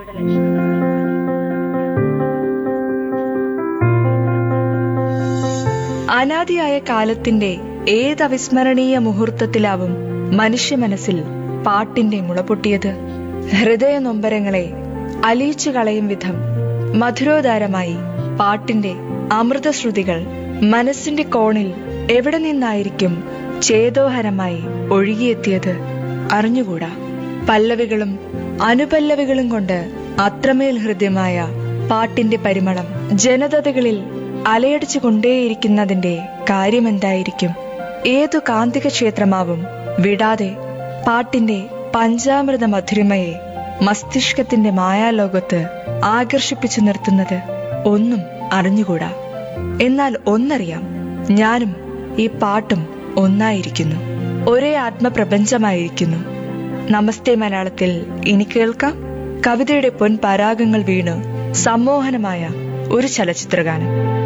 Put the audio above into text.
അനാദിയായ കാലത്തിന്റെ ഏതവിസ്മരണീയ മുഹൂർത്തത്തിലാവും മനുഷ്യ മനസ്സിൽ പാട്ടിന്റെ മുളപൊട്ടിയത് ഹൃദയ നൊമ്പരങ്ങളെ അലിയിച്ചു കളയും വിധം മധുരോദാരമായി പാട്ടിന്റെ അമൃതശ്രുതികൾ മനസ്സിന്റെ കോണിൽ എവിടെ നിന്നായിരിക്കും ചേതോഹരമായി ഒഴുകിയെത്തിയത് അറിഞ്ഞുകൂടാ പല്ലവികളും അനുപല്ലവികളും കൊണ്ട് അത്രമേൽ ഹൃദ്യമായ പാട്ടിന്റെ പരിമളം ജനതകളിൽ അലയടിച്ചു കൊണ്ടേയിരിക്കുന്നതിന്റെ കാര്യമെന്തായിരിക്കും ഏതു കാന്തിക ക്ഷേത്രമാവും വിടാതെ പാട്ടിന്റെ പഞ്ചാമൃത മധുരിമയെ മസ്തിഷ്കത്തിന്റെ മായാലോകത്ത് ആകർഷിപ്പിച്ചു നിർത്തുന്നത് ഒന്നും അറിഞ്ഞുകൂടാ എന്നാൽ ഒന്നറിയാം ഞാനും ഈ പാട്ടും ഒന്നായിരിക്കുന്നു ഒരേ ആത്മപ്രപഞ്ചമായിരിക്കുന്നു നമസ്തേ മലയാളത്തിൽ ഇനി കേൾക്കാം കവിതയുടെ പൊൻപരാഗങ്ങൾ വീണ് സമ്മോഹനമായ ഒരു ചലച്ചിത്രഗാനം